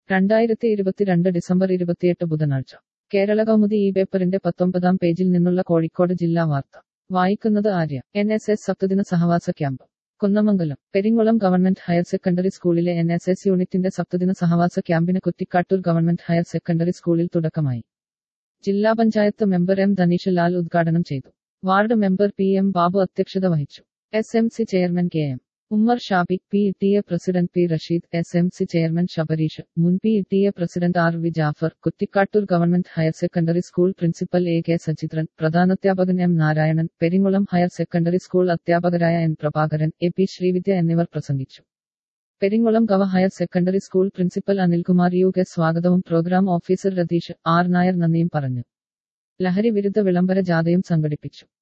രണ്ടായിരത്തി ഇരുപത്തിരണ്ട് ഡിസംബർ ഇരുപത്തിയെട്ട് ബുധനാഴ്ച കേരള കൗമുദി ഈ പേപ്പറിന്റെ പത്തൊമ്പതാം പേജിൽ നിന്നുള്ള കോഴിക്കോട് ജില്ലാ വാർത്ത വായിക്കുന്നത് ആര്യ എൻ എസ് എസ് സപ്തദിന സഹവാസ camp Kunnamangalam Peringulam government higher secondary സ്കൂളിലെ എൻ എസ് എസ് യൂണിറ്റിന്റെ സപ്തദിന സഹവാസ ക്യാമ്പിന് കുറ്റിക്കാട്ടൂർ ഗവൺമെന്റ് ഹയർ സെക്കൻഡറി സ്കൂളിൽ തുടക്കമായി ജില്ലാ പഞ്ചായത്ത് മെമ്പർ എം ധനീഷ് ലാൽ ഉദ്ഘാടനം ചെയ്തു ward member P M Babu അധ്യക്ഷത വഹിച്ചു S M C chairman K M Ummer Shabi P T A president P Rasheed S M C chairman Sabareesh മുൻ P T A president R V Jaffer Kuttikkattoor government higher secondary school principal A K Sachithran പ്രധാനാധ്യാപകൻ M Narayanan Peringulam higher secondary school അധ്യാപകരായ N Prabhakaran A P Sreevidya എന്നിവർ പ്രസംഗിച്ചു പെരിങ്ങുളം ഗവ higher secondary school principal Anilkumar U K സ്വാഗതവും program officer Ratheesh R Nair നന്ദിയും പറഞ്ഞു ലഹരി വിരുദ്ധ വിളംബര ജാഥയും സംഘടിപ്പിച്ചു